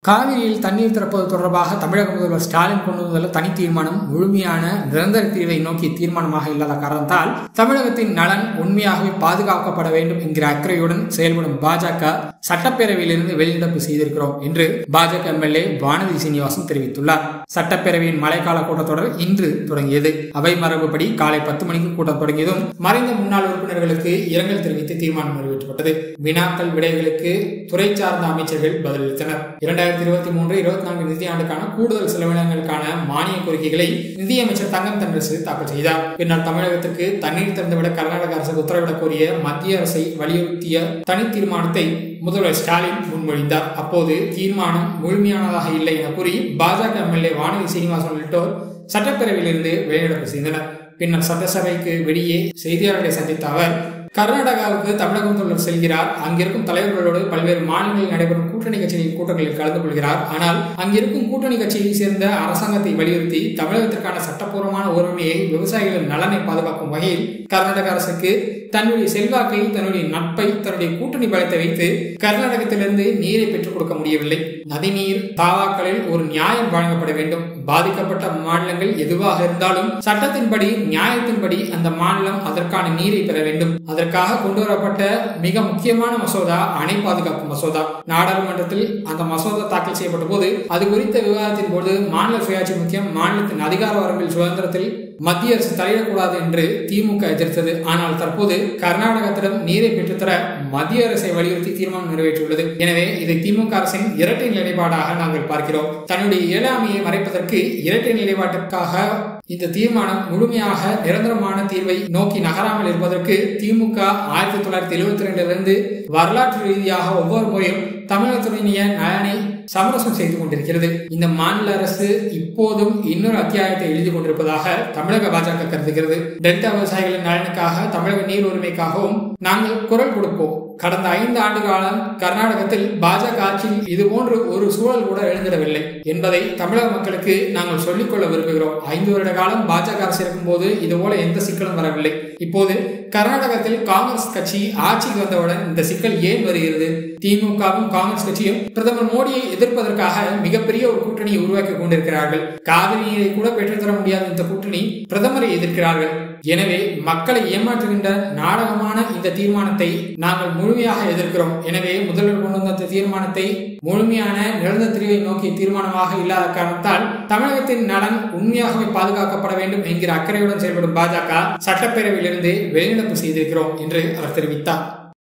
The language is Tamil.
காவிரியில் தண்ணீர் திறப்பது தொடர்பாக தமிழக முதல்வர் ஸ்டாலின் கொண்டு வந்துள்ள தனி தீர்மானம் முழுமையான நிரந்தர தீர்வை நோக்கிய தீர்மானமாக இல்லாத காரணத்தால் தமிழகத்தின் நலன் உண்மையாகவே பாதுகாக்கப்பட வேண்டும் என்கிற அக்கறையுடன் செயல்படும் பாஜக சட்டப்பேரவையிலிருந்து வெளிநடப்பு செய்திருக்கிறோம் என்று பாஜக எம்எல்ஏ வானதி சீனிவாசன் தெரிவித்துள்ளார் சட்டப்பேரவையின் மழைக்கால கூட்டத்தொடர் இன்று தொடங்கியது அவை மரபுப்படி காலை பத்து மணிக்கு கூட்டம் தொடங்கியதும் மறைந்த முன்னாள் உறுப்பினர்களுக்கு இரங்கல் தெரிவித்து தீர்மானம் நிறைவேற்றப்பட்டது வினாக்கள் விடைகளுக்கு துறை சார்ந்த அமைச்சர்கள் பதிலளித்தனர் இரண்டாயிரத்தி இருபத்தி மூன்று இருபத்தி நான்கு நிதியாண்டுக்கான கூடுதல் செலவினங்களுக்கான மானிய கோரிக்கைகளை நிதியமைச்சர் தங்கம் தென்னரசு தாக்கல் செய்தார் பின்னர் தமிழகத்திற்கு தண்ணீர் திறந்துவிட கர்நாடக அரசுக்கு உத்தரவிடக் கோரிய மத்திய அரசை வலியுறுத்திய தனி தீர்மானத்தை முதல்வர் ஸ்டாலின் முன்மொழிந்தார் அப்போது தீர்மானம் முழுமையானதாக இல்லை என கூறி பாஜக எம்எல்ஏ வானதி சீனிவாசன் உள்ளிட்டோர் சட்டப்பேரவையிலிருந்து வெளிநடப்பு செய்தனர் பின்னர் சட்டசபைக்கு வெளியே செய்தியாளர்களை சந்தித்த அவர் கர்நாடகாவுக்கு தமிழக முதல்வர் செல்கிறார் அங்கிருக்கும் தலைவர்களோடு பல்வேறு மாநிலங்களில் நடைபெறும் கூட்டணி கட்சிகளின் கூட்டங்களில் கலந்து கொள்கிறார் ஆனால் அங்கிருக்கும் கூட்டணி கட்சியை சேர்ந்த அரசாங்கத்தை வலியுறுத்தி தமிழகத்திற்கான சட்டப்பூர்வமான உரிமையை விவசாயிகளின் நலனை பாதுகாக்கும் வகையில் கர்நாடக அரசுக்கு தன்னுடைய செல்வாக்கை தன்னுடைய நட்பை தன்னுடைய கூட்டணி பலத்தை வைத்து கர்நாடகத்திலிருந்து நீரை பெற்றுக் கொடுக்க முடியவில்லை நதிநீர் தாவாக்களில் ஒரு நியாயம் வழங்கப்பட வேண்டும் பாதிக்கப்பட்ட மாநிலங்கள் எதுவாக இருந்தாலும் சட்டத்தின்படி நியாயத்தின்படி அந்த மாநிலம் அதற்கான நீரை பெற வேண்டும் அதற்காக கொண்டு வரப்பட்ட மிக முக்கியமான மசோதா அணை பாதுகாப்பு மசோதா நாடாளுமன்றத்தில் அந்த மசோதா தாக்கல் செய்யப்பட்ட போது அது குறித்த விவாதத்தின் போது மாநில சுயாட்சி முக்கியம் மாநிலத்தின் அதிகார வரம்பில் சுதந்திரத்தில் மத்திய அரசு தலையிடக்கூடாது என்று திமுக எதிர்த்தது ஆனால் தற்போது கர்நாடகத்திடம் நீரை பெற்றுத்தர மத்திய அரசை வலியுறுத்தி தீர்மானம் நிறைவேற்றியுள்ளது எனவே இதை திமுக அரசின் இரட்டை நிலைப்பாடாக நாங்கள் பார்க்கிறோம் தன்னுடைய இயலாமையை மறைப்பதற்கு இரட்டை நிலைப்பாட்டிற்காக இந்த தீர்மானம் முழுமையாக நிரந்தரமான தீர்வை நோக்கி நகராமல் இருப்பதற்கு திமுக ஆயிரத்தி தொள்ளாயிரத்தி எழுபத்தி ரெண்டிலிருந்து வரலாற்று ரீதியாக ஒவ்வொரு முறையும் தமிழகத்துடைய நலனை சமரசம் செய்து கொண்டிருக்கிறது இந்த மாநில அரசு இப்போதும் இன்னொரு அத்தியாயத்தை எழுதி கொண்டிருப்பதாக தமிழக பாஜக கருதுகிறது டெல்டா விவசாயிகளின் நலனுக்காக தமிழக நீர் உரிமைக்காகவும் நாங்கள் குரல் கொடுப்போம் கடந்த ஐந்து ஆண்டு காலம் கர்நாடகத்தில் பாஜக ஆட்சியில் இது போன்று ஒரு சூழல் கூட எழுந்திடவில்லை என்பதை தமிழக மக்களுக்கு நாங்கள் சொல்லிக்கொள்ள விரும்புகிறோம் ஐந்து வருட காலம் பாஜக அரசு இருக்கும் போது இதுபோல எந்த சிக்கலும் வரவில்லை இப்போது கர்நாடகத்தில் காங்கிரஸ் கட்சி ஆட்சிக்கு வந்தவுடன் இந்த சிக்கல் ஏன் வருகிறது திமுகவும் காங்கிரஸ் கட்சியும் பிரதமர் மோடியை எதிர்ப்பதற்காக மிகப்பெரிய ஒரு கூட்டணியை உருவாக்கி கொண்டிருக்கிறார்கள் காவிரி நீரை கூட பெற்றுத்தர முடியாத இந்த கூட்டணி பிரதமரை எதிர்க்கிறார்கள் எனவே மக்களை ஏமாற்றுகின்ற நாடகமான இந்த தீர்மானத்தை நாங்கள் முழுமையாக எதிர்க்கிறோம் எனவே முதல்வர் கொண்டு வந்த தீர்மானத்தை முழுமையான நிரந்தர தீர்வை நோக்கிய தீர்மானமாக இல்லாத காரணத்தால் தமிழகத்தின் நலன் உண்மையாகவே பாதுகாக்கப்பட வேண்டும் என்கிற அக்கறையுடன் செயல்படும் பாஜக சட்டப்பேரவையிலிருந்து வெளிநடப்பு செய்திருக்கிறோம் என்று அவர் தெரிவித்தார்